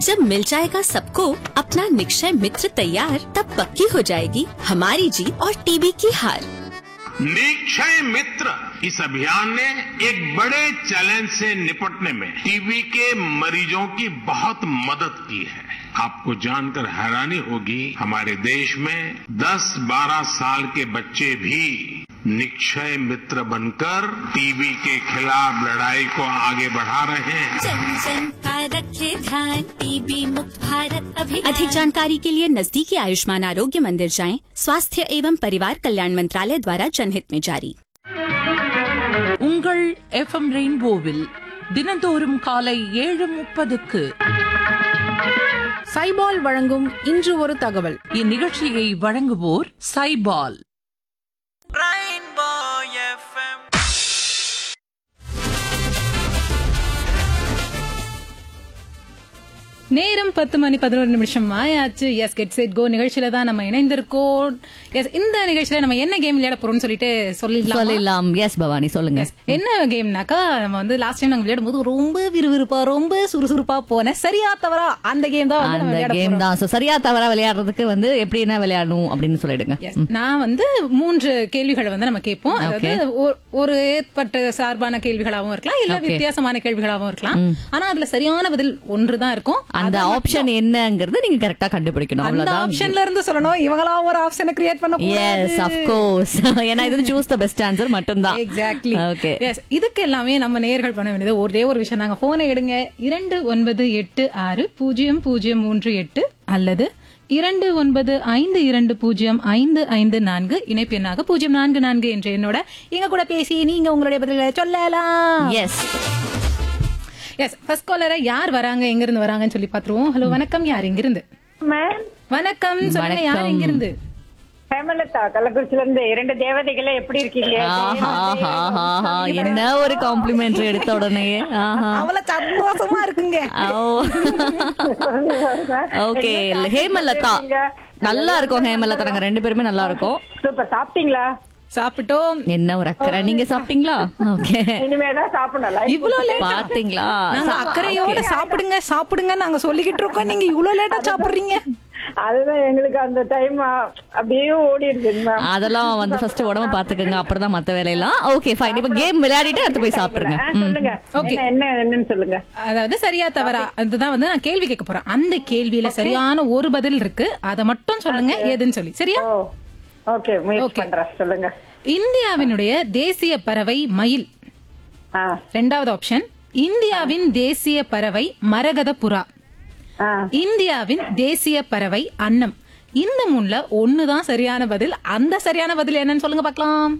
जब मिल जाएगा सबको अपना निक्षय मित्र तैयार तब पक्की हो जाएगी हमारी जीत और टीबी की हार निक्षय मित्र इस अभियान ने एक बड़े चैलेंज से निपटने में टीबी के मरीजों की बहुत मदद की है आपको जानकर हैरानी होगी हमारे देश में 10-12 साल के बच्चे भी निक्षय मित्र बनकर टीबी के खिलाफ लड़ाई को आगे बढ़ा रहे हैं जन जन का रखे ध्यान टीबी मुक्त भारत अभियान अधिक जानकारी के लिए नजदीकी आयुष्मान आरोग्य मंदिर जाएं स्वास्थ्य एवं परिवार कल्याण मंत्रालय द्वारा जनहित में जारी உங்கள் எஃப்எம் ரெயின்போவில் தினந்தோறும் காலை ஏழு முப்பதுக்கு சைபால் வழங்கும் இன்று ஒரு தகவல் இந்நிகழ்ச்சியை வழங்குவோர் சைபால் நேரம் பத்து மணி பதினோரு நிமிஷம் ஆயாச்சு எஸ் கெட் செட் கோ நிகழ்ச்சியில தான் நம்ம இணைந்திருக்கோம் எஸ் இந்த நிகழ்ச்சியில நம்ம என்ன கேம் விளையாட போறோம்னு சொல்லிட்டு சொல்லிடலாம் சொல்லலாம் எஸ் பவானி சொல்லுங்க என்ன கேம்னாக்கா நம்ம வந்து லாஸ்ட் டைம் நாங்க விளையாடும் போது ரொம்ப விறுவிறுப்பா ரொம்ப சுறுசுறுப்பா போன சரியா தவறா அந்த கேம் தான் வந்து நம்ம அந்த விளையாட கேம் போறோம் தான் So, சரியா தவறா விளையாடுறதுக்கு வந்து எப்படி என்ன விளையாடணும் அப்படின்னு சொல்லிடுங்க Yes. நான் வந்து மூன்று கேள்விகளை வந்து நம்ம கேட்போம் அதாவது ஒரு- ஒரு ஏற்பட்ட சார்பான கேள்விகளாகவும் இருக்கலாம் இல்ல Okay. வித்தியாசமான கேள்விகளாகவும் இருக்கலாம் ஆனா அதுல சரியான பதில் ஒன்றுதான் இருக்கும் அந்த ஆப்ஷன் என்னங்கிறது நீங்க கரெக்டா கண்டுபிடிக்கணும் அந்த அவ்வளவுதான் ஆப்ஷன்ல இருந்து சொல்லணும் இவங்களா ஒரு ஆப்ஷனை கிரியேட் பண்ண எஸ் of course ஏன்னா இது சூஸ் த பெஸ்ட் ஆன்சர் மட்டும்தான் எக்ஸாக்ட்லி ஓகே எஸ் இதுக்கு எல்லாமே நம்ம நேர்கள் பண்ண வேண்டியது ஒரே ஒரு விஷயம் நாங்க போனை எடுங்க இரண்டு ஒன்பது எட்டு ஆறு பூஜ்ஜியம் பூஜ்ஜியம் மூன்று எட்டு அல்லது இரண்டு ஒன்பது ஐந்து இரண்டு பூஜ்ஜியம் ஐந்து ஐந்து நான்கு இணைப்பு எண்ணாக பூஜ்ஜியம் நான்கு நான்கு என்ற என்னோட எங்க கூட பேசி நீங்க உங்களுடைய பதில்களை சொல்லலாம் எஸ் எஸ் ஃபர்ஸ்ட் காலரை யார் வராங்க எங்க இருந்து வராங்கன்னு சொல்லி பாத்துருவோம் ஹலோ வணக்கம் யார் எங்க இருந்து மேம் வணக்கம் சொல்லுங்க யார் வணக்கம். எங்க இருந்து ஹேமலதா கள்ளக்குறிச்சில இருந்து இரண்டு தேவதைகளே எப்படி இருக்கீங்க ஆஹா ஆஹா ஆஹா என்ன ஒரு காம்ப்ளிமெண்ட் எடுத்த உடனே ஆஹா அவ்வளவு சந்தோஷமா இருக்குங்க ஓகே ஹேமலதா நல்லா இருக்கும் ஹேமலதா நாங்க ரெண்டு பேருமே நல்லா இருக்கோம் சூப்பர் சாப்பிட்டீங்களா சாப்பிட்டோம் என்ன ஒரு அக்கறை நீங்க சாப்பிட்டீங்களா ஓகே இனிமேதான் சாப்பிடணும் இவ்வளவு லேட்டா பாத்தீங்களா நாங்க அக்கறையோட சாப்பிடுங்க சாப்பிடுங்க நாங்க சொல்லிக்கிட்டு இருக்கோம் நீங்க இவ்வளவு லேட்டா சாப்பிடுறீங்க அதுதான் எங்களுக்கு அந்த டைம் அப்படியே ஓடிடுது மேம் அதெல்லாம் வந்து ஃபர்ஸ்ட் உடம்ப பாத்துக்கோங்க அப்புறம் தான் மத்த வேலையெல்லாம் ஓகே ஃபைன் இப்ப கேம் விளையாடிட்டு அடுத்து போய் சாப்பிடுங்க ஆ, சொல்லுங்க என்ன என்ன என்னன்னு சொல்லுங்க அதாவது சரியா தவறா அதுதான் வந்து நான் கேள்வி கேட்க போறேன் அந்த கேள்வியில சரியான ஒரு பதில் இருக்கு அத மட்டும் சொல்லுங்க ஏதுன்னு சொல்லி சரியா ஓ ஓகே முயற்சி Okay. பண்றேன் சொல்லுங்க இந்தியாவினுடைய தேசிய பறவை மயில் ஆ ரெண்டாவது ஆப்ஷன் இந்தியாவின் தேசிய பறவை மரகத புறா ஆ இந்தியாவின் தேசிய பறவை அன்னம் இந்த மூணுல ஒண்ணுதான் சரியான பதில் அந்த சரியான பதில் என்னன்னு சொல்லுங்க பார்க்கலாம்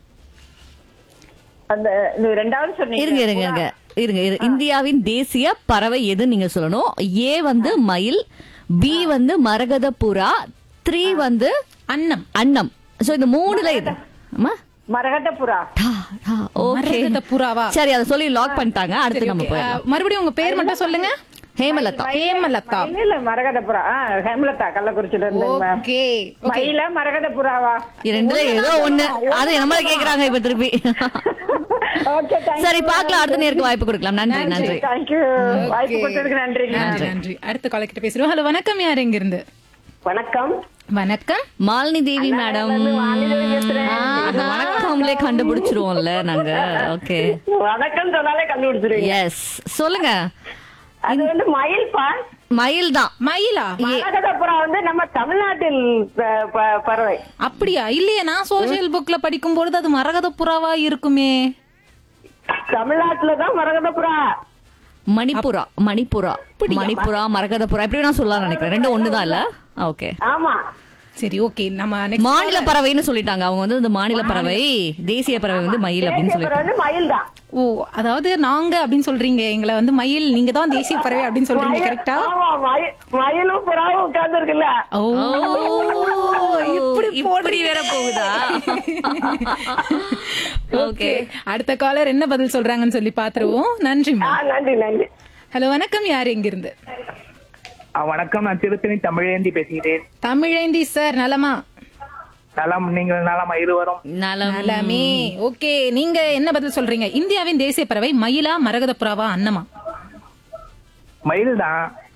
அந்த இது ரெண்டாவது சொன்னீங்க இருங்க இருங்க இருங்க இருங்க இரு. இந்தியாவின் தேசிய பறவை எதுன்னு நீங்க சொல்லணும் ஏ வந்து மயில் பி வந்து மரகத புறா த்ரீ வந்து அன்னம் அன்னம் சோ இந்த மூணுல இது ஆமா மரகத புறா ஓகே மரகத புறாவா சரி அதை சொல்லி லாக் பண்ணிட்டாங்க அடுத்து நம்ம Okay, போயிடலாம் அஹ், மறுபடியும் உங்க பேர் மட்டும் சொல்லுங்க ஹேமலதா ஹேமலதா இல்ல இல்ல மரகத புறா ஆ, ஹேமலதா கள்ளக்குறிச்சில இருந்து மேம் ஓகே மயில மரகத புறாவா ரெண்டுல ஏதோ ஒண்ணு அது நம்மள கேக்குறாங்க இப்ப திருப்பி ஓகே சரி பார்க்கலாம் அடுத்த நேருக்கு வாய்ப்பு கொடுக்கலாம் நன்றி நன்றி தேங்க்யூ வாய்ப்பு கொடுத்ததுக்கு நன்றிங்க நன்றி நன்றி அடுத்த கால கிட்ட பேசுறோம் ஹலோ வணக்கம் யார் எங்க இருந்து வணக்கம் வணக்கம் மாலினி தேவி மேடம் வணக்கம்லே கண்டுபிடிச்சிருவோம்ல நாங்க ஓகே வணக்கம் சொன்னாலே கண்டுபிடிச்சிருவீங்க எஸ் சொல்லுங்க அது வந்து மயில் பா மயில் தான் மயிலா மரகத புறா வந்து நம்ம தமிழ்நாட்டில் ப- ப- பறவை அப்படியா இல்லையே நான் சோசியல் புக்ல படிக்கும் பொழுது அது மரகத புறாவா இருக்குமே தமிழ்நாட்டுல தான் மரகத புறா மணிப்புரா மணிப்புரா மணிப்புரா மரகதபுரா எப்படி வேணா சொல்லலாம் நினைக்கிறேன் ரெண்டும் ஒண்ணுதான் இல்ல ஓகே ஆமா சரி ஓகே நம்ம next மாநில பறவைன்னு சொல்லிட்டாங்க அவங்க வந்து இந்த மாநில பறவை தேசிய பறவை வந்து மயில் அப்படின்னு தேசிய பறவை சொல்லிட்டாங்க வந்து மயில் தான் ஓ அதாவது நாங்க அப்படின்னு சொல்றீங்க எங்களை வந்து மயில் நீங்க தான் தேசிய பறவை அப்படின்னு சொல்றீங்க கரெக்டா ஆமா மயில் மயிலும் புறாவும் உட்கார்ந்து இருக்குல்ல ஓ இப்படி இப்படி வேற போகுதா ஓகே அடுத்த காலர் என்ன பதில் சொல்றாங்கன்னு சொல்லி பாத்துருவோம் நன்றி ஆ, நன்றி நன்றி ஹலோ வணக்கம் யார் எங்க இருந்து ஆ, வணக்கம் நான் திருத்தணி தமிழேந்தி பேசுகிறேன் தமிழேந்தி சார் நலமா நலம் நீங்கள் நலமா இருவரும் நலம் நலமே ஓகே நீங்க என்ன பதில் சொல்றீங்க இந்தியாவின் தேசிய பறவை மயிலா மரகத புறாவா அன்னமா மயில் தான்